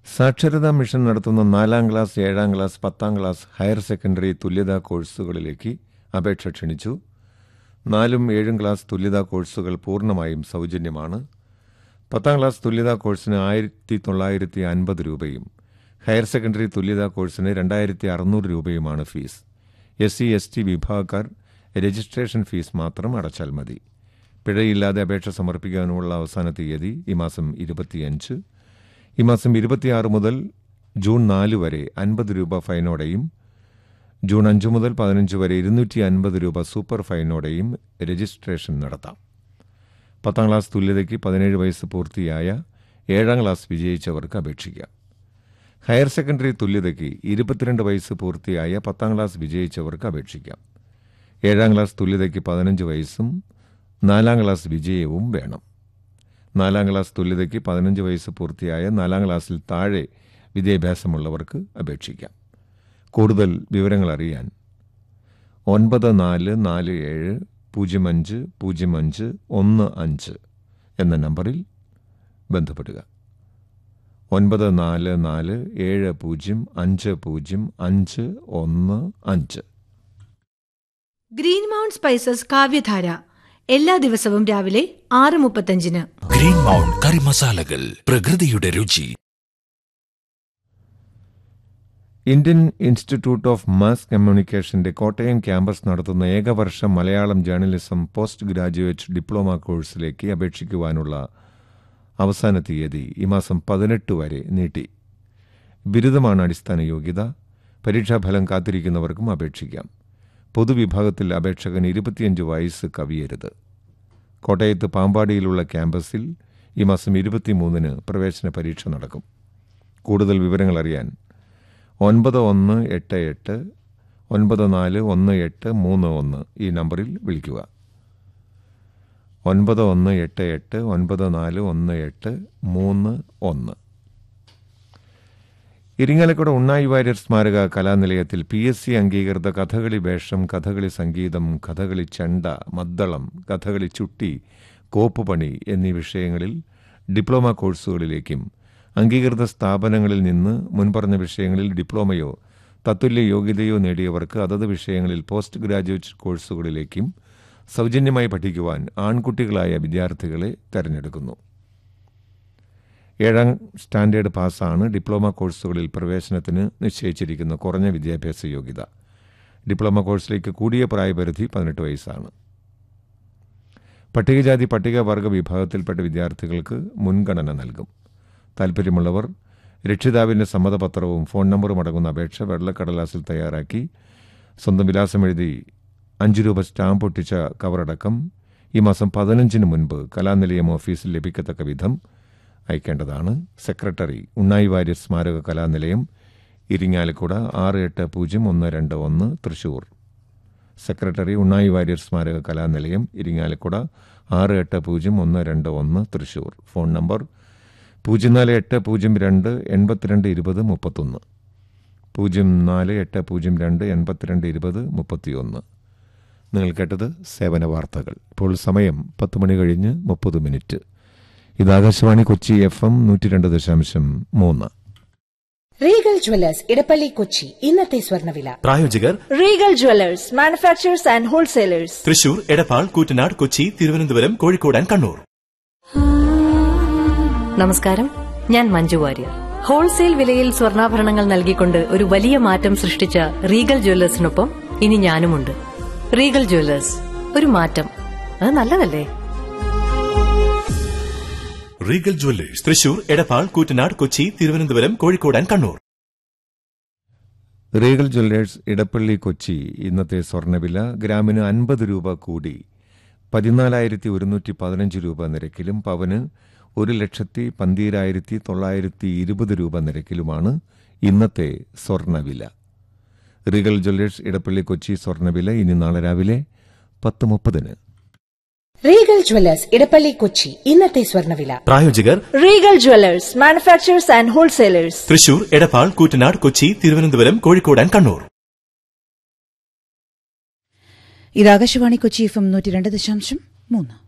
സാക്ഷരതാ മിഷൻ നടത്തുന്ന നാലാം ക്ലാസ് ഏഴാം ക്ലാസ് പത്താം ക്ലാസ് ഹയർ സെക്കൻഡറി തുല്യതാ കോഴ്സുകളിലേക്ക് അപേക്ഷ ക്ഷണിച്ചു നാലും ഏഴും ക്ലാസ് തുല്യതാ കോഴ്സുകൾ പൂർണ്ണമായും സൗജന്യമാണ് പത്താം ക്ലാസ് തുല്യതാ കോഴ്സിന് ആയിരത്തി തൊള്ളായിരത്തി അൻപത് രൂപയും ഹയർ സെക്കൻഡറി തുല്യതാ കോഴ്സിന് രണ്ടായിരത്തി അറുന്നൂറ് രൂപയുമാണ് fees S C S T വിഭാഗക്കാർ രജിസ്ട്രേഷൻ ഫീസ് മാത്രം അടച്ചാൽ മതി പിഴയില്ലാതെ അപേക്ഷ സമർപ്പിക്കാനുള്ള അവസാന തീയതി ഈ മാസം ഇരുപത്തിയഞ്ച് ഈ മാസം ഇരുപത്തിയാറ് മുതൽ ജൂൺ നാല് വരെ അൻപത് രൂപ ഫൈനോടെയും ജൂൺ അഞ്ച് മുതൽ പതിനഞ്ച് വരെ ഇരുന്നൂറ്റി അൻപത് രൂപ സൂപ്പർ ഫൈനോടെയും രജിസ്ട്രേഷൻ നടത്താം പത്താം ക്ലാസ് തുല്യതയ്ക്ക് പതിനേഴ് വയസ്സ് പൂർത്തിയായ ഏഴാം ക്ലാസ് വിജയിച്ചവർക്ക് അപേക്ഷിക്കാം ഹയർ സെക്കൻഡറി തുല്യതയ്ക്ക് ഇരുപത്തിരണ്ട് വയസ്സ് പൂർത്തിയായ പത്താം ക്ലാസ് വിജയിച്ചവർക്ക് അപേക്ഷിക്കാം ഏഴാം ക്ലാസ് തുല്യതയ്ക്ക് പതിനഞ്ച് വയസ്സും നാലാം ക്ലാസ് വിജയവും വേണം നാലാം ക്ലാസ് തുല്യതയ്ക്ക് പതിനഞ്ച് വയസ്സ് പൂർത്തിയായ നാലാം ക്ലാസ്സിൽ താഴെ വിദ്യാഭ്യാസമുള്ളവർക്ക് അപേക്ഷിക്കാം കൂടുതൽ വിവരങ്ങൾ അറിയാൻ ഒൻപത് നാല് നാല് ഏഴ് പൂജ്യം അഞ്ച് പൂജ്യം അഞ്ച് ഒന്ന് അഞ്ച് എന്ന നമ്പറിൽ ബന്ധപ്പെടുക ഒൻപത് നാല് നാല് ഏഴ് പൂജ്യം അഞ്ച് പൂജ്യം അഞ്ച് ഒന്ന് അഞ്ച് ഗ്രീൻ മൗണ്ട് സ്പൈസസ് കാവ്യധാര എല്ലാ ദിവസവും രാവിലെ ആറ് മുപ്പത്തഞ്ചിന് ഗ്രീൻ മൗണ്ട് കറി മസാലകൾ പ്രകൃതിയുടെ രുചി ഇന്ത്യൻ ഇൻസ്റ്റിറ്റ്യൂട്ട് ഓഫ് മാസ് കമ്മ്യൂണിക്കേഷന്റെ കോട്ടയം ക്യാമ്പസ് നടത്തുന്ന ഏകവർഷ Malayalam journalism post graduate diploma കോഴ്സിലേക്ക് അപേക്ഷിക്കുവാനുള്ള അവസാന തീയതി ഈ മാസം പതിനെട്ട് വരെ നീട്ടി ബിരുദമാണ് അടിസ്ഥാന യോഗ്യത പരീക്ഷാഫലം കാത്തിരിക്കുന്നവർക്കും അപേക്ഷിക്കാം പൊതുവിഭാഗത്തിൽ അപേക്ഷകൻ ഇരുപത്തിയഞ്ച് വയസ്സ് കവിയരുത് കോട്ടയത്ത് പാമ്പാടിയിലുള്ള ക്യാമ്പസിൽ ഈ മാസം ഇരുപത്തിമൂന്നിന് പ്രവേശന പരീക്ഷ നടക്കും കൂടുതൽ വിവരങ്ങൾ അറിയാൻ ഒൻപത് ഒന്ന് എട്ട് എട്ട് ഒൻപത് നാല് ഒന്ന് എട്ട് മൂന്ന് ഒന്ന് ഈ നമ്പറിൽ വിളിക്കുക ഒൻപത് ഒന്ന് എട്ട് എട്ട് ഒൻപത് നാല് ഒന്ന് എട്ട് മൂന്ന് ഒന്ന് ഇരിങ്ങാലക്കുട ഉണ്ണായി വാര്യർ സ്മാരക കലാനിലയത്തിൽ പി എസ് സി അംഗീകൃത കഥകളി വേഷം കഥകളി സംഗീതം കഥകളി ചെണ്ട മദ്ദളം കഥകളി ചുട്ടി കോപ്പുപണി എന്നീ വിഷയങ്ങളിൽ ഡിപ്ലോമ കോഴ്സുകളിലേക്കും അംഗീകൃത സ്ഥാപനങ്ങളിൽ നിന്ന് മുൻപറഞ്ഞ വിഷയങ്ങളിൽ ഡിപ്ലോമയോ തത്തുല്യ യോഗ്യതയോ നേടിയവർക്ക് അതത് വിഷയങ്ങളിൽ പോസ്റ്റ് ഗ്രാജുവേറ്റ് കോഴ്സുകളിലേക്കും സൗജന്യമായി പഠിക്കുവാൻ ആൺകുട്ടികളായ വിദ്യാർത്ഥികളെ തെരഞ്ഞെടുക്കുന്നു ഏഴാം സ്റ്റാൻഡേർഡ് പാസ്സാണ് ഡിപ്ലോമ കോഴ്സുകളിൽ പ്രവേശനത്തിന് നിശ്ചയിച്ചിരിക്കുന്ന കുറഞ്ഞ വിദ്യാഭ്യാസ യോഗ്യത ഡിപ്ലോമ കോഴ്സിലേക്ക് കൂടിയ പ്രായപരിധി പതിനെട്ട് വയസ്സാണ് പട്ടികജാതി പട്ടികവർഗ വിഭാഗത്തിൽപ്പെട്ട വിദ്യാർത്ഥികൾക്ക് മുൻഗണന നൽകും താൽപ്പര്യമുള്ളവർ രക്ഷിതാവിന്റെ സമ്മതപത്രവും ഫോൺ നമ്പറും അടങ്ങുന്ന അപേക്ഷ വെള്ളക്കടലാസിൽ തയ്യാറാക്കി സ്വന്തം വിലാസം എഴുതി അഞ്ച് രൂപ സ്റ്റാമ്പ് ഒട്ടിച്ച കവറടക്കം ഈ മാസം പതിനഞ്ചിന് മുൻപ് കലാനിലയം ഓഫീസിൽ ലഭിക്കത്തക്ക വിധം അയക്കേണ്ടതാണ് സെക്രട്ടറി ഉണ്ണായി വാര്യർ സ്മാരക കലാനിലയം ഇരിങ്ങാലക്കുട ആറ് എട്ട് പൂജ്യം ഒന്ന് രണ്ട് ഒന്ന് തൃശൂർ സെക്രട്ടറി ഉണ്ണായി വാര്യർ സ്മാരക കലാനിലയം ഇരിങ്ങാലക്കുട ആറ് എട്ട് പൂജ്യം ഒന്ന് രണ്ട് ഒന്ന് തൃശൂർ ഫോൺ നമ്പർ പൂജ്യം നാല് എട്ട് പൂജ്യം രണ്ട് എൺപത്തിരണ്ട് ഇരുപത് മുപ്പത്തൊന്ന് പൂജ്യം നാല് എട്ട് പൂജ്യം രണ്ട് എൺപത്തിരണ്ട് ഇരുപത് മുപ്പത്തിയൊന്ന് നിങ്ങൾ കേട്ടത് സേവന വാർത്തകൾ ഇപ്പോൾ സമയം പത്ത് മണി കഴിഞ്ഞ് മുപ്പത് മിനിറ്റ് ഇത് ആകാശവാണി കൊച്ചി എഫ് എം നൂറ്റി രണ്ട് ദശാംശം മൂന്ന് റീഗൽ ജ്വല്ലേഴ്സ് ഇടപ്പള്ളി കൊച്ചി ഇന്നത്തെ സ്വർണ്ണവില പ്രായോജകർ Regal jewellers manufacturers and wholesalers Thrissur Edappal Koottanad Kochi Thiruvananthapuram Kozhikode and Kannur നമസ്കാരം ഞാൻ മഞ്ജു വാര്യർ ഹോൾസെയിൽ വിലയിൽ സ്വർണ്ണാഭരണങ്ങൾ നൽകിക്കൊണ്ട് ഒരു വലിയ മാറ്റം സൃഷ്ടിച്ച റീഗൽ ജ്വല്ലേഴ്സിനൊപ്പം ഇനി ഞാനുമുണ്ട് റീഗൽ ജ്വല്ലേഴ്സ് ഒരു മാറ്റം അത് നല്ലതല്ലേ Regal jewellers Thrissur Edappal Koottanad Kochi Thiruvananthapuram Kozhikode and Kannur Regal jewellers Edappally Kochi ഇന്നത്തെ സ്വർണ്ണവില ഗ്രാമിന് അൻപത് രൂപ കൂടി പതിനാലായിരത്തി ഒരുന്നൂറ്റി പതിനഞ്ച് രൂപ നിരക്കിലും പവന് ഒരു ലക്ഷത്തി പന്തീരായിരത്തി തൊള്ളായിരത്തി ഇരുപത് രൂപ നിരക്കിലുമാണ് ഇന്നത്തെ സ്വർണ്ണവില റീഗൽ ജ്വല്ലേഴ്സ് ഇടപ്പള്ളി കൊച്ചി സ്വർണ്ണവില ഇനി നാളെ രാവിലെ പത്ത് മുപ്പതിന് റീഗൽ ജ്വല്ലേഴ്സ് ഇടപ്പള്ളി കൊച്ചി ഇന്നത്തെ സ്വർണ്ണവില പ്രായോജകർ Regal jewellers manufacturers and wholesalers Thrissur Edappal Koottanad Kochi Thiruvananthapuram Kozhikode and Kannur ഇത് ആകാശവാണി കൊച്ചി എഫ് എം നൂറ്റി രണ്ട് ദശാംശം മൂന്ന്